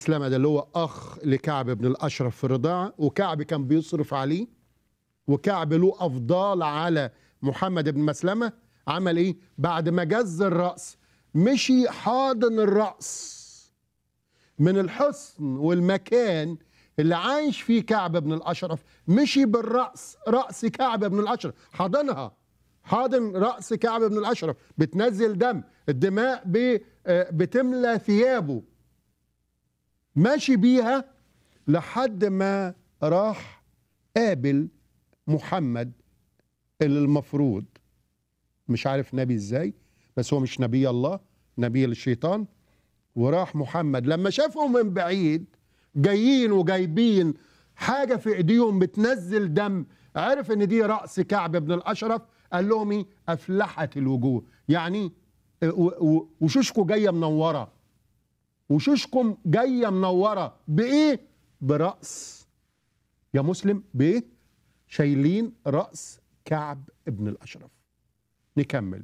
مسلمة ده اللي هو أخ لكعب بن الأشرف في الرضاعة وكعب كان بيصرف عليه وكعب له أفضال على محمد بن مسلمة عمل إيه؟ بعد ما جز الرأس مشي حاضن الرأس من الحسن والمكان اللي عايش فيه كعب بن الأشرف مشي بالرأس رأس كعب بن الأشرف حاضنها حاضن رأس كعب بن الأشرف بتنزل دم الدماء ب- آه، بتملى ثيابه ماشي بيها لحد ما راح قابل محمد اللي المفروض مش عارف نبي ازاي بس هو مش نبي الله نبي الشيطان وراح محمد لما شافهم من بعيد جايين وجايبين حاجة في ايديهم بتنزل دم عرف ان دي رأس كعب بن الاشرف قال لهم ايه افلحت الوجوه يعني و- و- وشوشكوا جاية منورة وشوشكم جايه منوره بايه؟ براس يا مسلم بايه؟ شايلين راس كعب ابن الاشرف نكمل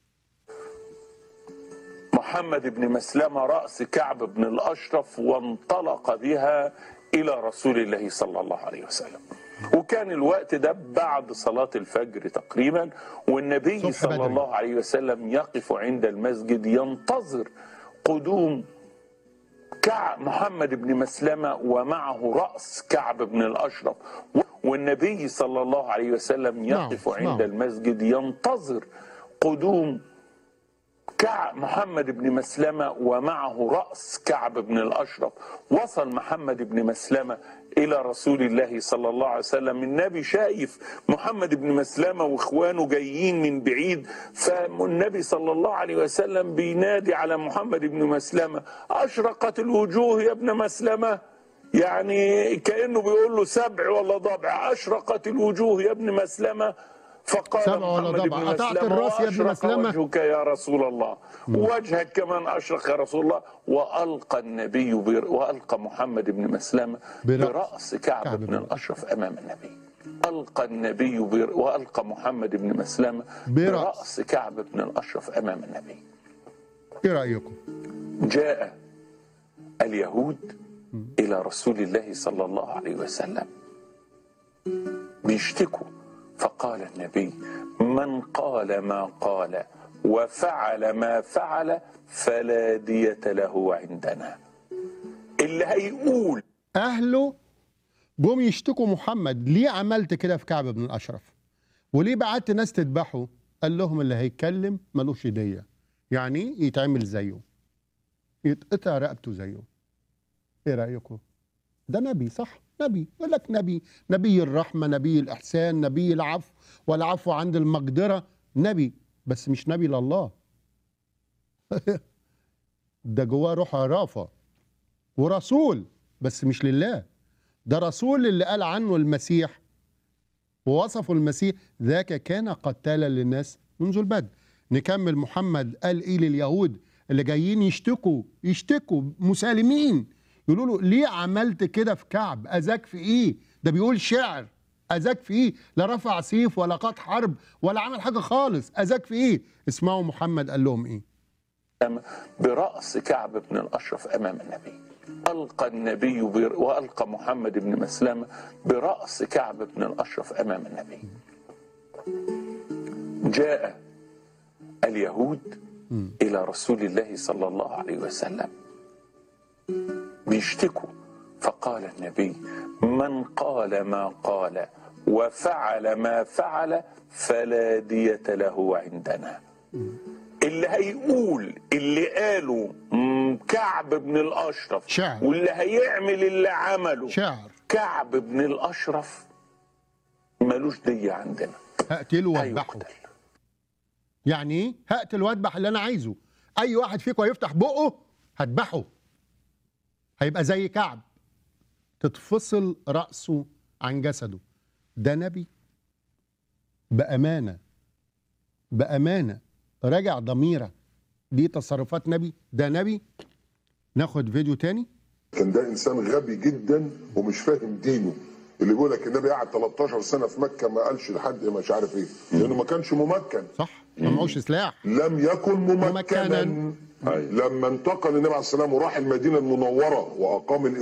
محمد بن مسلمة رأس كعب بن الأشرف وانطلق بها إلى رسول الله صلى الله عليه وسلم وكان الوقت ده بعد صلاة الفجر تقريبا والنبي صبح صلى بدري. الله عليه وسلم يقف عند المسجد ينتظر قدوم كعب محمد بن مسلمة ومعه رأس كعب بن الأشرف والنبي صلى الله عليه وسلم يقف نعم. عند المسجد ينتظر قدوم كعب محمد بن مسلمة ومعه رأس كعب بن الأشرف وصل محمد بن مسلمة إلى رسول الله صلى الله عليه وسلم النبي شايف محمد بن مسلمة وإخوانه جايين من بعيد فالنبي صلى الله عليه وسلم بينادي على محمد بن مسلمة أشرقت الوجوه يا ابن مسلمة يعني كأنه بيقول له سبع ولا ضبع أشرقت الوجوه يا ابن مسلمة فقال سبع ولا محمد ضبع. بن قطعت مسلمة الراس يا ابن وأشرق مسلمة. وجهك يا رسول الله وجهك كمان أشرق يا رسول الله وألقى النبي بر... وألقى محمد بن مسلمة برأس برأس كعب, كعب بن بن الأشرف أمام النبي ألقى النبي بر... وألقى محمد بن مسلمة برأس. برأس كعب بن الأشرف أمام النبي ايه رايكم؟ جاء اليهود إلى رسول الله صلى الله عليه وسلم بيشتكوا فقال النبي من قال ما قال وفعل ما فعل فلا دية له عندنا اللي هيقول اهله جم يشتكوا محمد ليه عملت كده في كعب بن الاشرف؟ وليه بعت ناس تذبحه؟ قال لهم اللي هيتكلم ملوش ايديا يعني إيه؟ يتعمل زيه يتقطع رقبته زيه ايه رايكم؟ ده نبي صح نبي يقول لك نبي نبي الرحمه نبي الاحسان نبي العفو والعفو عند المقدره نبي بس مش نبي لله ده جواه روح عرافه ورسول بس مش لله ده رسول اللي قال عنه المسيح ووصفه المسيح ذاك كان قتالا للناس منذ البدء نكمل محمد قال ايه لليهود اللي جايين يشتكوا يشتكوا مسالمين يقولوا له ليه عملت كده في كعب اذاك في ايه ده بيقول شعر اذاك في ايه لا رفع سيف ولا قاد حرب ولا عمل حاجه خالص اذاك في ايه اسمعوا محمد قال لهم ايه برأس كعب بن الأشرف أمام النبي ألقى النبي بر... وألقى محمد بن مسلمة برأس كعب بن الأشرف أمام النبي جاء اليهود إلى رسول الله صلى الله عليه وسلم بيشتكوا فقال النبي من قال ما قال وفعل ما فعل فلا دية له عندنا اللي هيقول اللي قاله مم، كعب بن الاشرف شعر. واللي هيعمل اللي عمله شعر كعب بن الاشرف ملوش دية عندنا هقتله واذبحه هيقتل يعني ايه هقتل واذبح اللي انا عايزه اي واحد فيكم هيفتح بقه هذبحه هيبقى زي كعب تتفصل راسه عن جسده ده نبي بامانه بامانه راجع ضميرك دي تصرفات نبي ده نبي ناخد فيديو تاني كان ده انسان غبي جدا ومش فاهم دينه اللي بيقول لك النبي قعد 13 سنه في مكه ما قالش لحد مش عارف ايه لانه ما كانش ممكن صح ما معهوش سلاح لم يكن ممكنا. ممكنا لما انتقل النبي عليه السلام وراح المدينه المنوره واقام